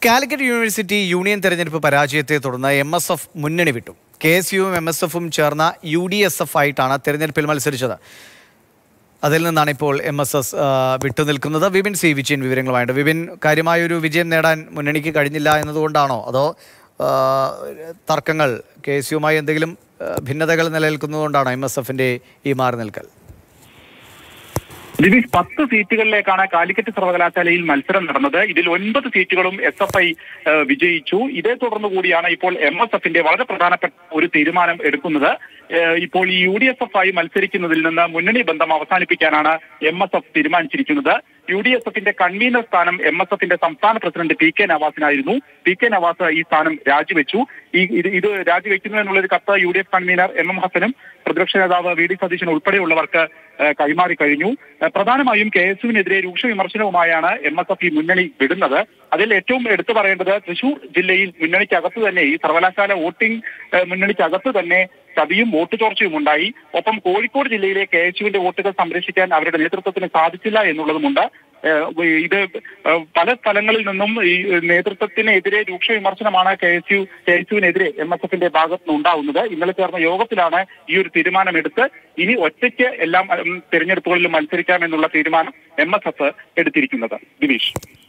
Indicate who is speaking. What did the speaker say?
Speaker 1: Calicut university union തെരഞ്ഞെടുപ്പ് പരാജയത്തെ തുടർന്ന് എം എസ് എഫ് മുന്നണി വിട്ടു കെ എസ് യുവും എം എസ് എഫും ചേർന്ന യു ഡി എസ് എഫ് ആയിട്ടാണ് തെരഞ്ഞെടുപ്പിൽ മത്സരിച്ചത് അതിൽ നിന്നാണ് ഇപ്പോൾ എം എസ് എസ് വിട്ടുനിൽക്കുന്നത് വിപിൻ സി വിജയൻ വിവരങ്ങളുമായിട്ട് വിപിൻ കാര്യമായൊരു വിജയം നേടാൻ മുന്നണിക്ക് കഴിഞ്ഞില്ല എന്നതുകൊണ്ടാണോ അതോ ആ, തർക്കങ്ങൾ കെ എസ് യുമായി എന്തെങ്കിലും ആ, ഭിന്നതകൾ നിലനിൽക്കുന്നതുകൊണ്ടാണോ എം എസ് എഫിൻ്റെ ഈ മാറി നിൽക്കൽ
Speaker 2: ദിവിഷ് പത്ത് സീറ്റുകളിലേക്കാണ് കാലിക്കറ്റ് സർവകലാശാലയിൽ മത്സരം നടന്നത് ഇതിൽ ഒൻപത് സീറ്റുകളും എസ് എഫ് ഐ വിജയിച്ചു ഇതേ തുടർന്ന് കൂടിയാണ് ഇപ്പോൾ എം എസ് എഫിന്റെ വളരെ പ്രധാനപ്പെട്ട ഒരു തീരുമാനം എടുക്കുന്നത് ഏഹ് ഇപ്പോൾ ഈ യു ഡി എസ് എഫ് ആയി മത്സരിക്കുന്നതിൽ നിന്ന് മുന്നണി ബന്ധം അവസാനിപ്പിക്കാനാണ് എം എസ് എഫ് തീരുമാനിച്ചിരിക്കുന്നത് യു ഡി എസ് എഫിന്റെ കൺവീനർ സ്ഥാനം എം എസ് എഫിന്റെ സംസ്ഥാന പ്രസിഡന്റ് പി കെ നവാസിനായിരുന്നു പി കെ നവാസ് ഈ സ്ഥാനം രാജിവെച്ചു ഈ ഇത് ഇത് രാജിവെക്കുന്നു എന്നുള്ളൊരു കത്ത് U D F convener M M ഹസനും പ്രതിപക്ഷ നേതാവ് വി ഡി സതീശൻ ഉൾപ്പെടെയുള്ളവർക്ക് ഏഹ് കൈമാറി കഴിഞ്ഞു ഏഹ് പ്രധാനമായും കെ എസ് യുവിനെതിരെ രൂക്ഷ വിമർശനവുമായാണ് എം എസ് എഫ് ഈ മുന്നണി വിടുന്നത് അതിൽ ഏറ്റവും എടുത്തു പറയേണ്ടത് തൃശൂർ ജില്ലയിൽ മുന്നണിക്കകത്ത് തന്നെ ഈ സർവകലാശാല വോട്ടിംഗ് ഏഹ് മുന്നണിക്കകത്ത് തന്നെ ചതിയും വോട്ട് ചോർച്ചയും ഉണ്ടായി ഒപ്പം കോഴിക്കോട് ജില്ലയിലെ കെ എസ് യുവിന്റെ വോട്ടുകൾ സംരക്ഷിക്കാൻ അവരുടെ നേതൃത്വത്തിന് സാധിച്ചില്ല എന്നുള്ളതുമുണ്ട് ഏഹ് ഇത് ഏഹ് പല സ്ഥലങ്ങളിൽ നിന്നും ഈ നേതൃത്വത്തിനെതിരെ രൂക്ഷ വിമർശനമാണ് K S U K S യുവിനെതിരെ എം എസ് എഫിന്റെ ഭാഗത്ത് നിന്ന് ഉണ്ടാവുന്നത് ഇന്നലെ ചേർന്ന യോഗത്തിലാണ് ഈ ഒരു തീരുമാനമെടുത്ത് ഇനി ഒറ്റയ്ക്ക് എല്ലാം ഉം, തെരഞ്ഞെടുപ്പുകളിൽ മത്സരിക്കാമെന്നുള്ള തീരുമാനം എം എസ് എഫ് എടുത്തിരിക്കുന്നത് ദിനീഷ്